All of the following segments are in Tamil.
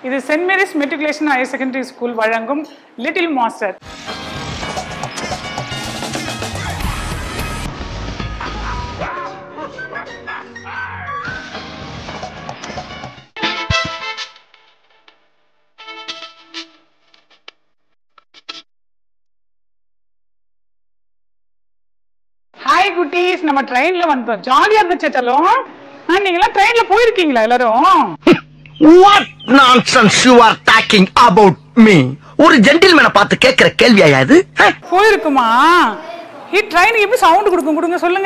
இது saint Mary's matriculation higher secondary school வழங்கும் லிட்டில் மாஸ்டர் ஹாய் குட்டீஸ் நம்ம ட்ரெயின்ல வந்தோம் ஜாலியா இருந்துச்சு செல்லம் ஆ, நீங்களாம் ட்ரெயின்ல போயிருக்கீங்களா எல்லாரும் what nonsense you are talking about me ஒரு ஜென்டில்மேனை பார்த்து கேட்கிற கேள்வியா இது ஹே? போயிருக்குமா ஹி ட்ரெயினுக்கு எப்படி சவுண்ட் கொடுக்கும் கொடுங்க சொல்லுங்க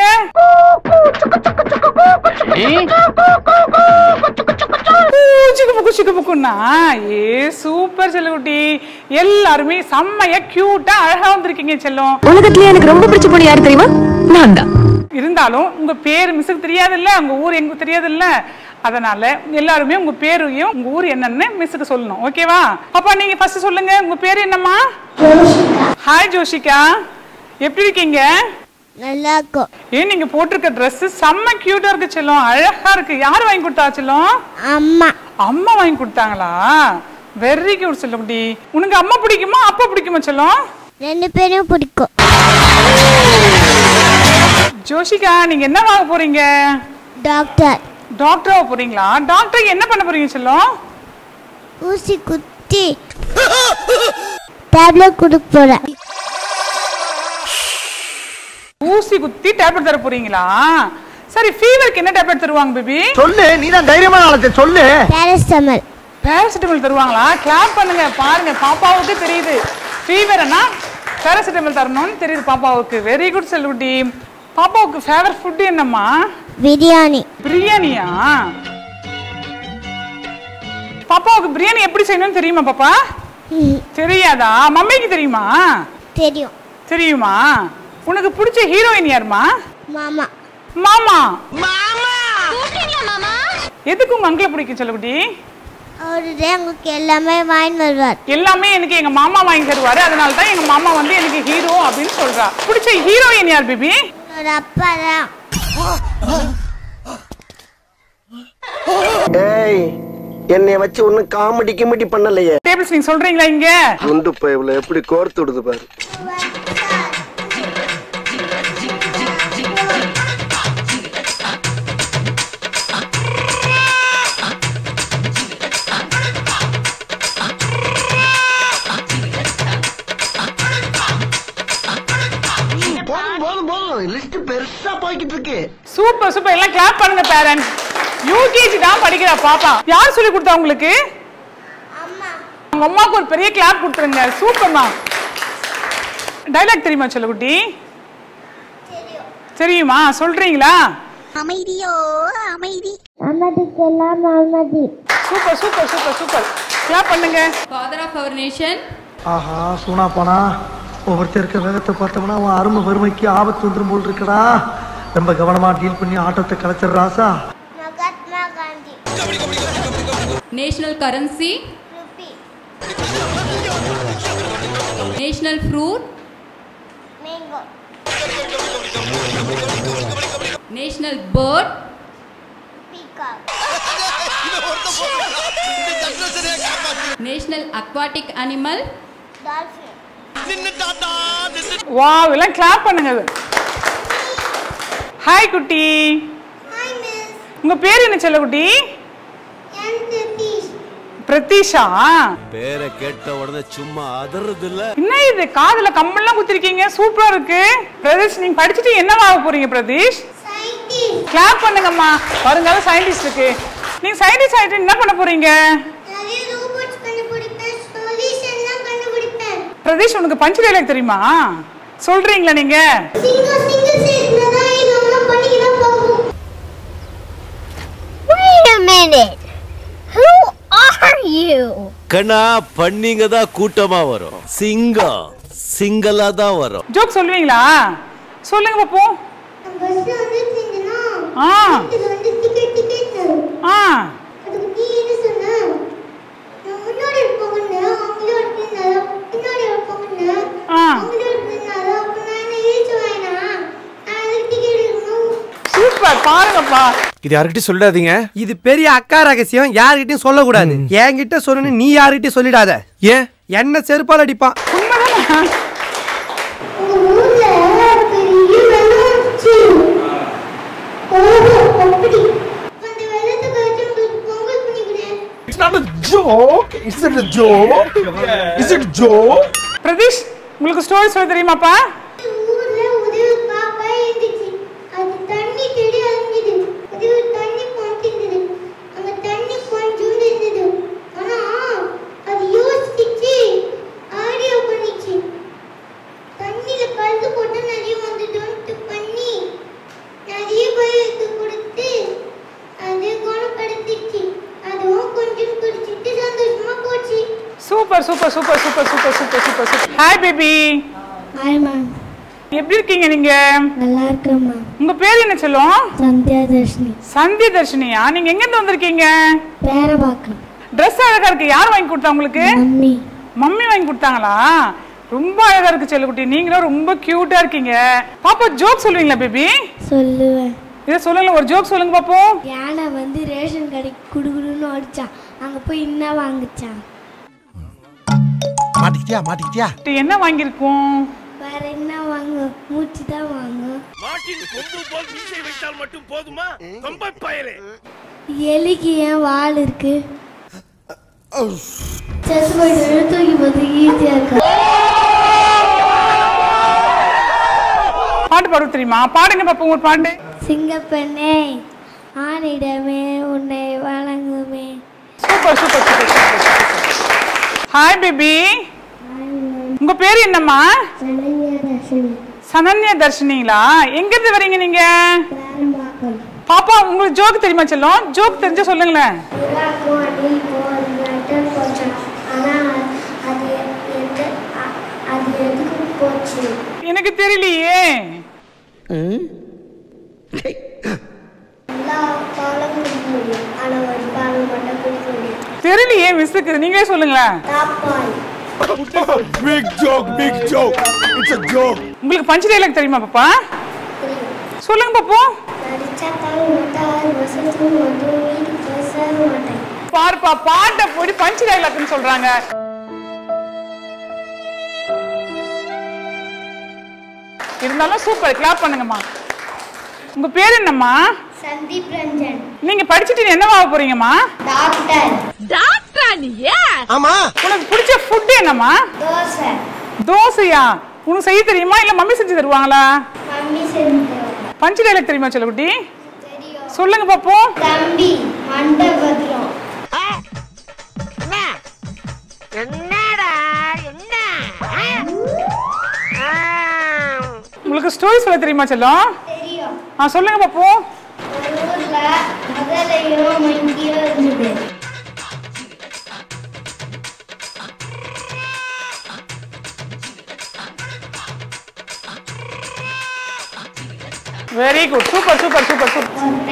சிக்கு புக்கு சிக்கு புக்குன்னா ஏ சூப்பர் செல்லகுட்டி எல்லாருமே செம்மையா கியூட்டா அழகா வந்திருக்கீங்க செல்லம் உலகத்திலே எனக்கு ரொம்ப பிடிச்ச பொண்ணு யாரு தெரியுமா நான் தான் இருந்தாலும் உங்க பேர் மிஸ்ஸுக்கு தெரியாதுல்ல உங்க ஊர் எங்க தெரியாதுல்ல அதனால எல்லாருமே உங்க பேரையும் உங்க ஊர் என்னன்னு மிஸ்ஸுக்கு சொல்லணும் ஓகேவா அப்பா நீங்க ஃபர்ஸ்ட் சொல்லுங்க உங்க பேர் என்னம்மா ஹாய் ஜோஷிகா எப்படி இருக்கீங்க நல்லா இருக்கும் ஏன் நீங்க போட்டிருக்க Dress செம்ம கியூட்டா இருக்கு செல்லம் அழகா இருக்கு யார் வாங்கி கொடுத்தா செல்லம் அம்மா அம்மா வாங்கி கொடுத்தாங்களா வெரி கியூட் செல்லக்குட்டி உனக்கு அம்மா பிடிக்குமா அப்பா பிடிக்குமா செல்லம் ரெண்டு பேரும் பிடிக்கும் ஜோஷிகா நீங்க என்ன வாங்க போறீங்க டாக்டர் டாக்டரா போறீங்களா டாக்டர் என்ன பண்ண போறீங்க செல்லம் ஊசி குத்தி டேப்லெட் கொடுக்க போறேன் ஊசி குத்தி டேப்லெட் தர போறீங்களா சரி ஃபீவருக்கு என்ன டேப்லெட் தருவாங்க பேபி சொல்லு நீ தான் தைரியமான ஆளத்தை சொல்லு பேரஸ்டமல் பேராசிட்டமால் தருவாங்களா கிளாப் பண்ணுங்க பாருங்க பாப்பாவுக்கு தெரியுது ஃபீவர்னா பேராசிட்டமால் தரணும்னு தெரியுது பாப்பாவுக்கு வெரி குட் செல்லுட்டி பாப்பாவுக்கு ஃபேவரட் ஃபுட் என்னம்மா பிரியாணி பிரியாணியா பாப்பாவுக்கு பிரியாணி எப்படி செய்யணும்னு தெரியுமா பாப்பா ம், தெரியாதா மம்மிக்கு தெரியுமா தெரியும் தெரியுமா உனக்கு பிடிச்ச ஹீரோயின் யாருமா மாமா மாமா எதுக்கு உங்க அங்கிள பிடிக்கும் செல்லக்குட்டி அவரு தான் உங்களுக்கு எல்லாமே வாங்கி வருவார் எல்லாமே எனக்கு எங்க மாமா வாங்கி தருவாரு அதனால தான் எங்க மாமா வந்து எனக்கு ஹீரோ அப்படின்னு சொல்றா பிடிச்ச ஹீரோயின் யார் பேபி என்னோட அப்பா தான் ஏய் என்னை வச்சு ஒன்னும் காமெடி கிமெடி பண்ணலையே டேபிள்ஸ் நீங்க சொல்றீங்களா இங்க குண்டு பைப்ல எப்படி கோர்த்து விடுது பாரு போதும் போதும் போதும் லிஸ்ட் பெருசா போய்கிட்டு இருக்கு சூப்பர் சூப்பர் எல்லாம் கிளாப் பண்ணுங்க பேரண்ட்ஸ் யூகேஜி தான் படிக்கிறா பாப்பா யார் சொல்லி கொடுத்தா உங்களுக்கு உங்க அம்மாவுக்கு ஒரு பெரிய கிளாப் கொடுத்துருங்க சூப்பர்மா டைலாக் தெரியுமா செல்லக்குட்டி தெரியுமா சொல்றீங்களா அமைதியோ அமைதி அமைதிக்கெல்லாம் அமைதி super super super super clap பண்ணுங்க Father of our nation, ஆஹா சூனா போனா ஒவ்வொருத்தர் இருக்க வேகத்தை பார்த்தோம்னா அவன் அருமை வறுமைக்கு ஆபத்து வந்துடும் போல் இருக்கடா ரொம்ப கவனமா டீல் பண்ணி ஆட்டத்தை கலைச்சிடுறாசா Mahatma Gandhi national currency, rupee national fruit, mango national bird, peacock national aquatic animal, dolphin wow எல்லாம் கிளாப் பண்ணுங்க ஹாய் குட்டி ஹாய் மிஸ் உங்க பேர் என்ன செல்லக்குட்டி என் சதீஷ் பிரதீஷா பேரை கேட்ட உடனே சும்மா அதறது இல்ல என்ன இது காதுல கம்மல்லாம் குத்திருக்கீங்க சூப்பரா இருக்கு பிரதீஷ் நீங்க படிச்சுட்டு என்ன ஆக போறீங்க பிரதீஷ் சயின்டிஸ்ட் கிளாப் பண்ணுங்கம்மா வருங்கால சயின்டிஸ்ட் இருக்கு நீங்க சயின்டிஸ்ட் ஆயிட்டு என்ன பண்ண போறீங்க நிறைய ரோபோட்ஸ் கண்டுபிடிப்பேன் சொல்யூஷன்லாம் கண்டுபிடிப்பேன் பிரதீஷ் உனக்கு பஞ்சு டைலாக் தெரியுமா சொல்றீங்களா நீங்க சிங்கிள் சிங்கிள் சேர்த்துல தான் எங்க அம்மா பண்ணிட்டு தான் போகும் Wait a minute. Who are you? கண்ணா பண்ணிங்க தான் கூட்டமா வரும் சிங்கம் சிங்கலா தான் வரும் ஜோக் சொல்லுவீங்களா சொல்லுங்க பாப்போம் பஸ்ல வந்து செஞ்சனா ஆ இது வந்து டிக்கெட் டிக்கெட் தரும் ஆ அதுக்கு நீ என்ன சொன்ன நான் முன்னாடி போகணும் அவங்களோட இருந்தாலும் பின்னாடி போகணும் ஆ. அவங்களோட இருந்தாலும் அப்ப நான் என்ன இழுச்சு வாங்கினா நான் அதுக்கு டிக்கெட் எடுக்கணும் சூப்பர் பாருங்கப்பா தெரியுமா இது யாருக்கிட்டையும் சொல்லிடாதீங்க இது பெரிய அக்கா ரகசியம் யார்கிட்டயும் சொல்லக்கூடாது என்கிட்ட சொல்லணும் நீ யார்கிட்டயும் சொல்லிடாத ஏன் என்ன செருப்பால் அடிப்பான் உண்மைதானே உங்க ஊர்ல பெரிய வெள்ளம் வந்துச்சு ஓஹோ அப்படி அந்த வெள்ளத்துக்கு வச்சு உங்களுக்கு பொங்கல் பண்ணிக்கிறேன் it's not a joke it's it a joke is it joke Pratheesh உங்களுக்கு ஸ்டோரி சொல்ல தெரியுமாப்பா ஊர்ல உதவி பாப்பா இருந்துச்சு அது தண்ணி தேடி அலைஞ்சுது உதவி தண்ணி பாய்ச்சிருந்தது அங்க தண்ணி கொஞ்சம் இருந்தது ஆனா அது யோசிச்சு ஆடியோ பண்ணிச்சு தண்ணியில கழுத்து போட்டு நிறைய வந்துட்டு பண்ணி நிறைய போய் எடுத்து கொடுத்து அது குணப்படுத்திச்சு அதுவும் கொஞ்சம் குடிச்சிட்டு சந்தோஷமா போச்சு super super super super super super super super hi baby hi ma'am எப்படி இருக்கீங்க நீங்க நல்லா இருக்கேன் மேம் உங்க பேர் என்ன சொல்லும் சந்தியா தர்ஷினி சந்திய தர்ஷினியா நீங்க எங்க இருந்து வந்திருக்கீங்க வேற பார்க்கலாம் Dress அழகா இருக்கு யார் வாங்கி கொடுத்தா உங்களுக்கு மம்மி மம்மி வாங்கி கொடுத்தாங்களா ரொம்ப அழகா இருக்கு செல்லுக்குட்டி நீங்களும் ரொம்ப கியூட்டா இருக்கீங்க பாப்பா ஜோக் சொல்லுவீங்களா பேபி சொல்லுவேன் இதை சொல்லுங்க ஒரு ஜோக் சொல்லுங்க பாப்போம் யானை வந்து ரேஷன் கடைக்கு குடுகுடுன்னு ஓடிச்சான் அங்க போய் என்ன வாங்குச்சான் மாட்டிக்கிட்டியா மாட்டிக்கிட்டியா என்ன வாங்கியிருக்கோம் வேற என்ன வாங்க மூச்சு தான் வாங்கும் எலிக்கு ஏன் வால் இருக்கு செத்து போயிட்டு தூக்கி போது ஈஸியா இருக்கு பாட்டு பாட தெரியுமா பாடுங்க பாப்போம் ஒரு பாட்டு சிங்கப்பெண்ணே ஆணிடமே உன்னை வணங்குமே super super super super hi baby உங்க பேர் என்னம்மா சனன்யா தர்ஷினிங்களா எங்க இருந்து வரீங்க நீங்க பாப்பா உங்களுக்கு ஜோக் தெரியுமா செல்லம் ஜோக் தெரிஞ்சா சொல்லுங்களேன் புறாக்கும் அணிலுக்கும் ஒரு லெட்டர் போச்சான் ஆனால் அது எந்த அ- அது எதுக்கு போச்சு எனக்கு தெரியலையே எல்லா பாலும் குடிக்க முடியும் ஆனால் ஒரு பால் மட்டும் குடிக்க முடியும் தெரியலையே மிஸ்ஸுக்கு நீங்களே சொல்லுங்களேன் தாப்பால் big joke big joke it's a joke உங்களுக்கு பஞ்சு டைலாக் தெரியுமா பாப்பா தெரியும் சொல்லுங்க பாப்போம் நடிச்சா தாங்க மாட்டேன் ஆறு வருஷத்துக்கு மட்டும் வீட்டுக்கு பேச மாட்டேன் பாருப்பா பாட்டை போய் பஞ்சு டைலாக்னு சொல்றாங்க இருந்தாலும் சூப்பர் கிளாப் பண்ணுங்கம்மா உங்க பேர் என்னம்மா சந்தீப் ரஞ்சன் நீங்க படிச்சுட்டு என்னவா ஆக போறீங்கம்மா டாக்டர் ஆமா உனக்கு பிடிச்ச ஃபுட் என்னம்மா தோசை தோசையா உனக்கு செய்ய தெரியுமா இல்ல மம்மி செஞ்சு தருவாங்களா மம்மி செஞ்சு பஞ்சு டைலாக் தெரியுமா செல்லக்குட்டி தெரியும் சொல்லுங்க பாப்போம் தம்பி மண்டபத்திரம் உங்களுக்கு ஸ்டோரி சொல்ல தெரியுமா செல்லம் தெரியும் ஆ சொல்லுங்க பாப்போம் ஒரு ஊர்ல முதலையும் மங்கியும் இருந்தது very good super super super super